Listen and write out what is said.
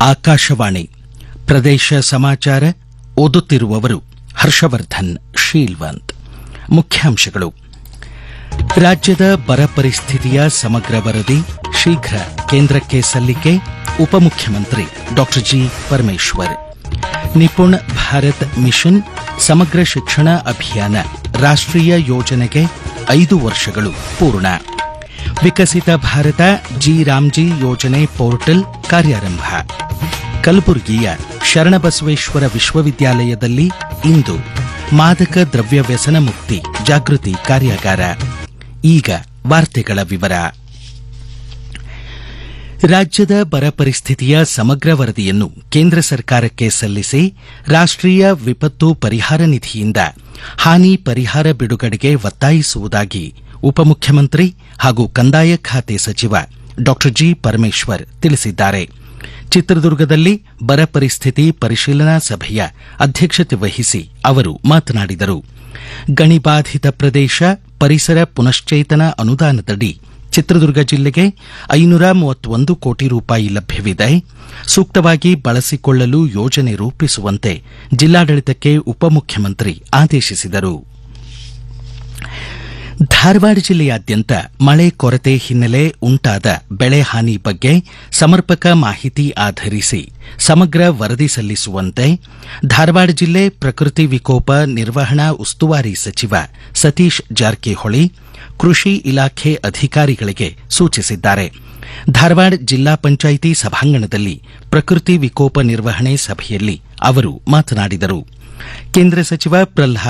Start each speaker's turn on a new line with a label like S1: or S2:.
S1: ಆಕಾಶವಾಣಿ ಪ್ರದೇಶ ಸಮಾಚಾರ ಓದುತ್ತಿರುವವರು ಹರ್ಷವರ್ಧನ್ ಶೀಲ್ವಂತ್ ಮುಖ್ಯಾಂಶಗಳು ರಾಜ್ಯದ ಬರ ಪರಿಸ್ಥಿತಿಯ ಸಮಗ್ರ ವರದಿ ಶೀಘ್ರ ಕೇಂದ್ರಕ್ಕೆ ಸಲ್ಲಿಕೆ ಉಪಮುಖ್ಯಮಂತ್ರಿ doctor G Parameshwar Nipun Bharat mission Samagra Shikshana ಅಭಿಯಾನ ರಾಷ್ಟ್ರೀಯ ಯೋಜನೆಗೆ ಐದು ವರ್ಷಗಳು ಪೂರ್ಣ ವಿಕಸಿತ ಭಾರತ ಜಿ ರಾಮ್ಜಿ ಯೋಜನೆ ಪೋರ್ಟಲ್ ಕಾರ್ಯಾರಂಭ ಕಲಬುರಗಿಯ ಶರಣಬಸವೇಶ್ವರ ವಿಶ್ವವಿದ್ಯಾಲಯದಲ್ಲಿ ಇಂದು ಮಾದಕ ದ್ರವ್ಯ ವ್ಯಸನ ಮುಕ್ತಿ ಜಾಗೃತಿ ಕಾರ್ಯಾಗಾರ ಈಗ ವಾರ್ತೆಗಳ ವಿವರ ರಾಜ್ಯದ ಬರ ಪರಿಸ್ಥಿತಿಯ ಸಮಗ್ರ ವರದಿಯನ್ನು ಕೇಂದ್ರ ಸರ್ಕಾರಕ್ಕೆ ಸಲ್ಲಿಸಿ ರಾಷ್ಟ್ರೀಯ ವಿಪತ್ತು ಪರಿಹಾರ ನಿಧಿಯಿಂದ ಹಾನಿ ಪರಿಹಾರ ಬಿಡುಗಡೆಗೆ ಒತ್ತಾಯಿಸುವುದಾಗಿ ಉಪಮುಖ್ಯಮಂತ್ರಿ ಹಾಗೂ ಕಂದಾಯ ಖಾತೆ ಸಚಿವ ಡಾಕ್ಟರ್ ಜಿ ಪರಮೇಶ್ವರ್ ತಿಳಿಸಿದ್ದಾರೆ ಚಿತ್ರದುರ್ಗದಲ್ಲಿ ಬರ ಪರಿಸ್ಥಿತಿ ಪರಿಶೀಲನಾ ಸಭೆಯ ಅಧ್ಯಕ್ಷತೆ ವಹಿಸಿ ಅವರು ಮಾತನಾಡಿದರು ಗಣಿಬಾಧಿತ ಪ್ರದೇಶ ಪರಿಸರ ಪುನಶ್ಚೇತನ ಅನುದಾನದಡಿ ಚಿತ್ರದುರ್ಗ ಜಿಲ್ಲೆಗೆ ಐನೂರ ಮೂವತ್ತೊಂದು ಕೋಟಿ ರೂಪಾಯಿ ಲಭ್ಯವಿದೆ ಸೂಕ್ತವಾಗಿ ಬಳಸಿಕೊಳ್ಳಲು ಯೋಜನೆ ರೂಪಿಸುವಂತೆ ಜಿಲ್ಲಾಡಳಿತಕ್ಕೆ ಉಪಮುಖ್ಯಮಂತ್ರಿ ಆದೇಶಿಸಿದರು ಧಾರವಾಡ ಜಿಲ್ಲೆಯಾದ್ಯಂತ ಮಳೆ ಕೊರತೆ ಹಿನ್ನೆಲೆ ಉಂಟಾದ ಬೆಳೆ ಹಾನಿ ಬಗ್ಗೆ ಸಮರ್ಪಕ ಮಾಹಿತಿ ಆಧರಿಸಿ ಸಮಗ್ರ ವರದಿ ಸಲ್ಲಿಸುವಂತೆ ಧಾರವಾಡ ಜಿಲ್ಲೆ ಪ್ರಕೃತಿ ವಿಕೋಪ ನಿರ್ವಹಣಾ ಉಸ್ತುವಾರಿ ಸಚಿವ ಸತೀಶ್ ಜಾರಕಿಹೊಳಿ ಕೃಷಿ ಇಲಾಖೆ ಅಧಿಕಾರಿಗಳಿಗೆ ಸೂಚಿಸಿದ್ದಾರೆ ಧಾರವಾಡ ಜಿಲ್ಲಾ ಪಂಚಾಯಿತಿ ಸಭಾಂಗಣದಲ್ಲಿ ಪ್ರಕೃತಿ ವಿಕೋಪ ನಿರ್ವಹಣೆ ಸಭೆಯಲ್ಲಿ ಅವರು ಮಾತನಾಡಿದರು ಕೇಂದ್ರ ಸಚಿವ ಪ್ರಲ್ಹಾದ್